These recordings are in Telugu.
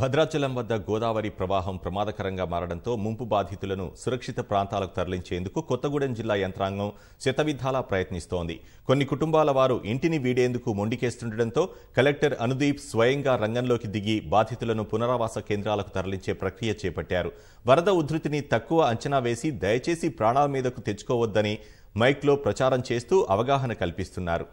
భద్రాచలం వద్ద గోదావరి ప్రవాహం ప్రమాదకరంగా మారడంతో ముంపు బాధితులను సురక్షిత ప్రాంతాలకు తరలించేందుకు కొత్తగూడెం జిల్లా యంత్రాంగం శతవిధాలా ప్రయత్నిస్తోంది కొన్ని కుటుంబాల వారు ఇంటిని వీడేందుకు మొండికేస్తుండటంతో కలెక్టర్ అనుదీప్ స్వయంగా రంగంలోకి దిగి బాధితులను పునరావాస కేంద్రాలకు తరలించే ప్రక్రియ చేపట్టారు వరద ఉధృతిని తక్కువ అంచనా వేసి దయచేసి ప్రాణాల మీదకు తెచ్చుకోవద్దని మైక్లో ప్రచారం చేస్తూ అవగాహన కల్పిస్తున్నారు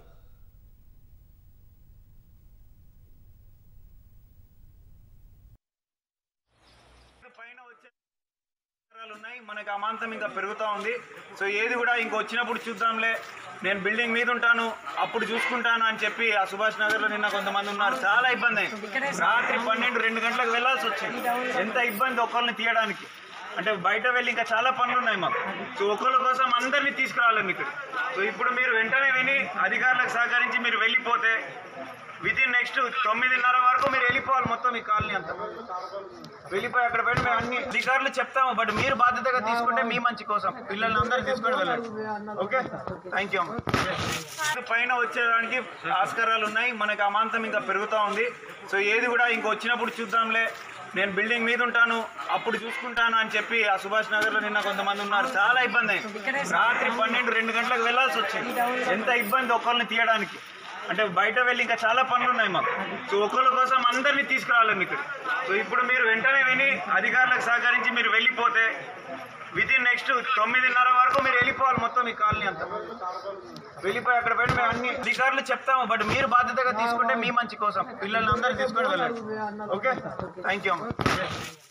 పైన వచ్చే అవసరాలు ఉన్నాయి మనకి అమాంతం ఇంకా పెరుగుతూ ఉంది సో ఏది కూడా ఇంక వచ్చినప్పుడు చూద్దాంలే నేను బిల్డింగ్ మీద ఉంటాను అప్పుడు చూసుకుంటాను అని చెప్పి ఆ సుభాష్ నగర్ లో నిన్న కొంతమంది ఉన్నారు చాలా ఇబ్బంది అయింది రాత్రి పన్నెండు రెండు గంటలకు వెళ్ళాల్సి వచ్చింది ఎంత ఇబ్బంది ఒకళ్ళని తీయడానికి అంటే బయట వెళ్ళి ఇంకా చాలా పనులు ఉన్నాయి మాకు సో ఒకళ్ళ కోసం అందరినీ తీసుకురావాలి ఇక్కడ సో ఇప్పుడు మీరు వెంటనే విని అధికారులకు సహకరించి మీరు వెళ్ళిపోతే విత్ ఇన్ నెక్స్ట్ తొమ్మిదిన్నర వరకు మీరు వెళ్ళిపోవాలి మొత్తం ఈ కాలనీ అంతా వెళ్ళిపోయి అక్కడ పెట్టి మేము అన్ని అధికారులు చెప్తాము బట్ మీరు బాధ్యతగా తీసుకుంటే మీ మంచి కోసం పిల్లల్ని అందరూ తీసుకొని వెళ్ళండి ఓకే థ్యాంక్ యూ పైన వచ్చేదానికి ఆస్కారాలు ఉన్నాయి మనకి అమాంతం ఇంకా పెరుగుతూ ఉంది సో ఏది కూడా ఇంక వచ్చినప్పుడు చూద్దాంలే నేను బిల్డింగ్ మీద ఉంటాను అప్పుడు చూసుకుంటాను అని చెప్పి ఆ సుభాష్ నగర్ లో నిన్న కొంతమంది ఉన్నారు చాలా ఇబ్బంది అయింది రాత్రి పన్నెండు రెండు గంటలకు వెళ్ళాల్సి వచ్చింది ఎంత ఇబ్బంది ఒకళ్ళని తీయడానికి అంటే బయట వెళ్ళి ఇంకా చాలా పనులు ఉన్నాయి మాకు సో ఒకళ్ళ కోసం అందరినీ తీసుకురావాలి ఇక్కడ సో ఇప్పుడు మీరు వెంటనే విని అధికారులకు సహకరించి మీరు వెళ్ళిపోతే విత్ ఇన్ నెక్స్ట్ తొమ్మిదిన్నర వరకు మీరు వెళ్ళిపోవాలి మొత్తం ఈ కాలనీ అంతా వెళ్ళిపోయి అక్కడ పెట్టి మేము అన్ని అధికారులు చెప్తాము బట్ మీరు బాధ్యతగా తీసుకుంటే మీ మంచి కోసం పిల్లల్ని అందరూ తీసుకొని వెళ్ళండి ఓకే థ్యాంక్ యూ